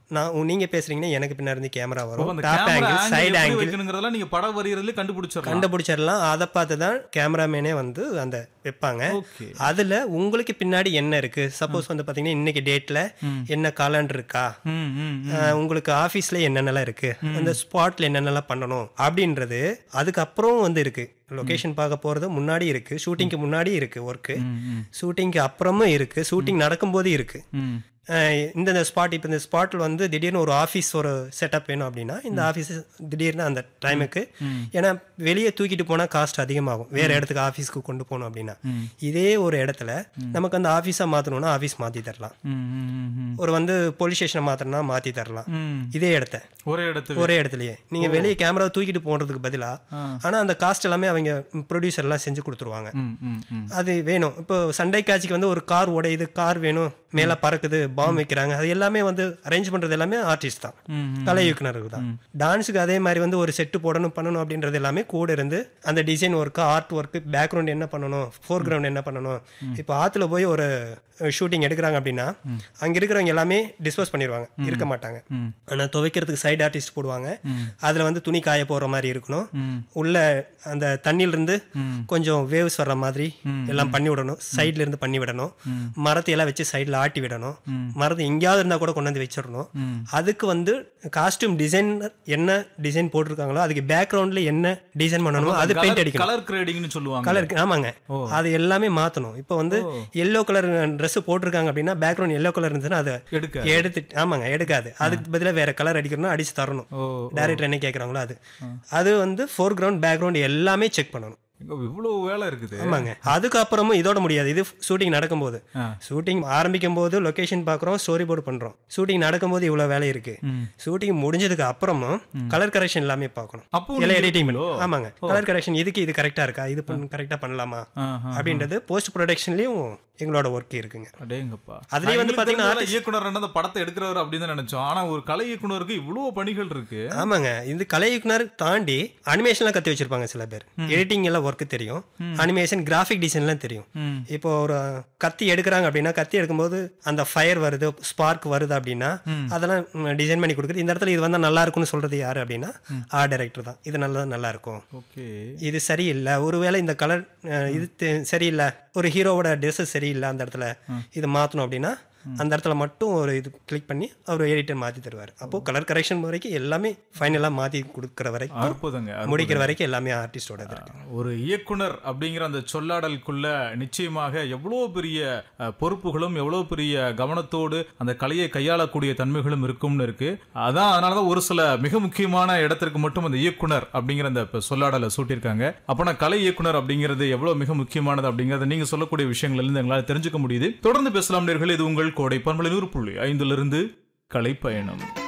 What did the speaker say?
நான் உ- நீங்க பேசுறீங்கன்னா எனக்கு பின்னாடி இருந்து கேமரா அப்ப வரும் அந்த top camera angle angle side எப்படி ஆங்கிள் வைக்கணுங்கிறதெல்லாம் நீங்க படம் வரையறதுல கண்டுபிடிச்சிடலாம் கண்டுபிடிச்சிடலாம் அதை பார்த்து தான் கேமராமேனே வந்து அந்த வைப்பாங்க ஓகே அதுல உங்களுக்கு பின்னாடி என்ன இருக்கு சப்போஸ் வந்து பாத்தீங்கன்னா இன்னைக்கு டேட்ல என்ன காலண்டர் இருக்கா ம் ம் அஹ் உங்களுக்கு ஆஃபீஸ்ல என்னென்னலாம் இருக்கு அந்த ஸ்பாட்ல என்னென்னலாம் பண்ணணும் அப்படின்றது அதுக்கப்புறம் வந்து இருக்கு லொகேஷன் பார்க்க போறது முன்னாடி இருக்கு ஷூட்டிங்க்கு முன்னாடி இருக்கு ஒர்க்கு ம், ம் ஷூட்டிங்க்கு அப்புறமும் இருக்கு ஷூட்டிங் நடக்கும்போது இருக்கு ம் அஹ் இந்த ஸ்பாட் இப்போ இந்த ஸ்பாட்டில் வந்து திடீர்னு ஒரு ஆஃபீஸ் ஒரு செட்டப் வேணும் அப்படின்னா இந்த ஆஃபீஸ் திடீர்னு அந்த டைமுக்கு ஏன்னா வெளியே தூக்கிட்டு போனால் காஸ்ட் அதிகமாகும் வேற இடத்துக்கு ஆஃபீஸ்க்கு கொண்டு போகணும் அப்படின்னா இதே ஒரு இடத்துல நமக்கு அந்த ஆஃபீஸாக மாற்றணும்னா ஆஃபீஸ் மாற்றி தரலாம் ம், ம், ம், ம். ஒரு வந்து போலீஸ் ஸ்டேஷனை மாற்றணும்னா மாற்றி தரலாம் ம். இதே இடத்த ஒரே இடத்துல ஒரே இடத்துலயே நீங்க வெளியே கேமரா தூக்கிட்டு போறதுக்கு பதிலா ஆனா அந்த காஸ்ட் எல்லாமே அவங்க ப்ரொடியூசர் எல்லாம் செஞ்சு கொடுத்துருவாங்க ம், ம், ம். அது வேணும் இப்போ சண்டை காட்சிக்கு வந்து ஒரு கார் உடையுது கார் வேணும் மேல பறக்குது பாம் வைக்கிறாங்க அது எல்லாமே வந்து அரேஞ்ச் பண்றது எல்லாமே ஆர்டிஸ்ட் தான் ம், கலை இயக்குனருக்கு தான் டான்ஸுக்கு அதே மாதிரி வந்து ஒரு செட்டு போடணும் பண்ணணும் அப்படின்றது எல்லாமே கூட இருந்து அந்த design work art work background என்ன பண்ணணும் ஃபோர் கிரவுண்ட் என்ன பண்ணணும் இப்போ ஆத்துல போய் ஒரு ஷூட்டிங் எடுக்கிறாங்க அப்படின்னா அங்க இருக்கிறவங்க எல்லாமே டிஸ்போஸ் பண்ணிடுவாங்க இருக்க மாட்டாங்க ம். ஆனா துவைக்கிறதுக்கு சைடு ஆர்டிஸ்ட் போடுவாங்க அதுல வந்து துணி காய போற மாதிரி இருக்கணும் ம். உள்ள அந்த தண்ணியில இருந்து கொஞ்சம் வேவ்ஸ் வர்ற மாதிரி எல்லாம் பண்ணி விடணும் சைடுல இருந்து பண்ணி விடணும் மரத்தை எல்லாம் வச்சு சைடுல ஆட்டி விடணும் மரத்தை எங்கேயாவது இருந்தா கூட கொண்டு வந்து வச்சிடணும் அதுக்கு வந்து காஸ்டியூம் டிசைன் என்ன டிசைன் போட்டிருக்காங்களோ அதுக்கு பேக்ரவுண்ட்ல என்ன டிசைன் பண்ணணுமோ அது பெயிண்ட் அடிக்கணும் கலர் கிரேடிங்னு சொல்லுவாங்க கலர் ஆமாங்க அது எல்லாமே மாத்தணும் இப்போ வந்து எல்லோ கலர் Dress போட்டிருக்காங்க அப்படின்னா பேக்ரவுண்ட் எல்லோ கலர் இருந்துச்சுன்னா அதை எடுக்க எடுத்துட்டு ஆமாங்க எடுக்காது அதுக்கு பதிலா வேற கலர் அடிக்கணும்னா அடிச்சு தரணும் ஓ டைரக்டர் என்ன கேக்குறாங்களோ அது அது வந்து ஃபோர் கிரவுண்ட் பேக்ரவுண்ட் எல்லாமே செக் பண்ணணும் இங்க இவ்வளவு வேலை இருக்குது ஆமாங்க அதுக்கப்புறமும் இதோட முடியாது இது ஷூட்டிங் நடக்கும்போது ஆ. ஷூட்டிங் ஆரம்பிக்கும் போது லொகேஷன் பார்க்குறோம் ஸ்டோரி போர்டு பண்றோம் ஷூட்டிங் நடக்கும்போது இவ்வளவு வேலை இருக்கு ம். ஷூட்டிங் முடிஞ்சதுக்கு அப்புறமும் கலர் கரெக்ஷன் எல்லாமே பார்க்கணும் அப்போ எல்லாம் நீங்க எடிட்டிங் இருப்பீங்களோ? ஆமாங்க கலர் கரெக்ஷன் இதுக்கு இது கரெக்டா இருக்கா இது கரெக்டா பண்ணலாமா ஆஹா. அப்படின்றது போஸ்ட் ப்ரொடக்ஷன்லயும் எங்களோட ஒர்க் இருக்குங்க அடேங்கப்பா அதுலயே வந்து எங்களுக்கு பாத்தீங்கன்னா தெரிஞ்சதுல இயக்குனர் என்ன அந்த படத்தை எடுக்கிறவர் அப்படின்னு தான் நினைச்சோம் ஆனா ஒரு கலை இயக்குனருக்கு இவ்வளவு பணிகள் இருக்கு ஆமாங்க இந்த கலை இயக்குனர் தாண்டி அனிமேஷன்லாம் கத்து வச்சிருப்பாங்க சில பேர் எடிட்டிங் எல்லாம் ஒர்க் தெரியும் அனிமேஷன் கிராஃபிக் டிசைன்லாம் தெரியும் ம். இப்போ ஒரு கத்தி எடுக்கிறாங்க அப்படின்னா கத்தி எடுக்கும்போது அந்த ஃபயர் வருது ஸ்பார்க் வருது அப்படின்னா அதெல்லாம் டிசைன் பண்ணி கொடுக்குறது இந்த இடத்துல இது வந்தா நல்லா இருக்கும்னு சொல்றது யாரு அப்படின்னா ஆர்ட் டைரக்டர் தான் இது நல்லா நல்லா இருக்கும் ஓகே இது சரியில்லை ஒருவேளை இந்த கலர் இது தெ- சரியில்லை ஒரு ஹீரோவோட ட்ரெஸ் சரியில்லை அந்த இடத்துல இது மாற்றணும் அப்படின்னா அந்த இடத்துல மட்டும் ஒரு இது கிளிக் பண்ணி அவர் எடிட்டர் மாற்றி தருவார் அப்போ கலர் கரெக்ஷன் வரைக்கும் எல்லாமே ஃபைனலாக மாற்றி கொடுக்குற வரைக்கும் அற்புதங்க அற்புதம். முடிக்கிற வரைக்கும் எல்லாமே ஆர்டிஸ்டோட இருக்கு ஒரு இயக்குனர் அப்படிங்கிற அந்த சொல்லாடலுக்குள்ள நிச்சயமாக எவ்வளவு பெரிய அஹ், பொறுப்புகளும் எவ்வளவு பெரிய கவனத்தோடு அந்த கலையை கையாளக்கூடிய தன்மைகளும் இருக்கும்னு இருக்கு அதான் அதனாலதான் ஒரு சில மிக முக்கியமான இடத்திற்கு மட்டும் அந்த இயக்குனர் அப்படிங்கிற அந்த இப்ப சொல்லாடலை சூட்டியிருக்காங்க அப்பனா கலை இயக்குனர் அப்படிங்கிறது எவ்வளவு மிக முக்கியமானது அப்படிங்கறத நீங்க சொல்லக்கூடிய விஷயங்கள்ல இருந்து எங்களால் தெரிஞ்சுக்க முடியுது தொடர்ந்து பேசலாம் நேர்கள் இது உங்கள் கோடை பண்பலை நூறு புள்ளி ஐந்துல இருந்து கலை பயணம்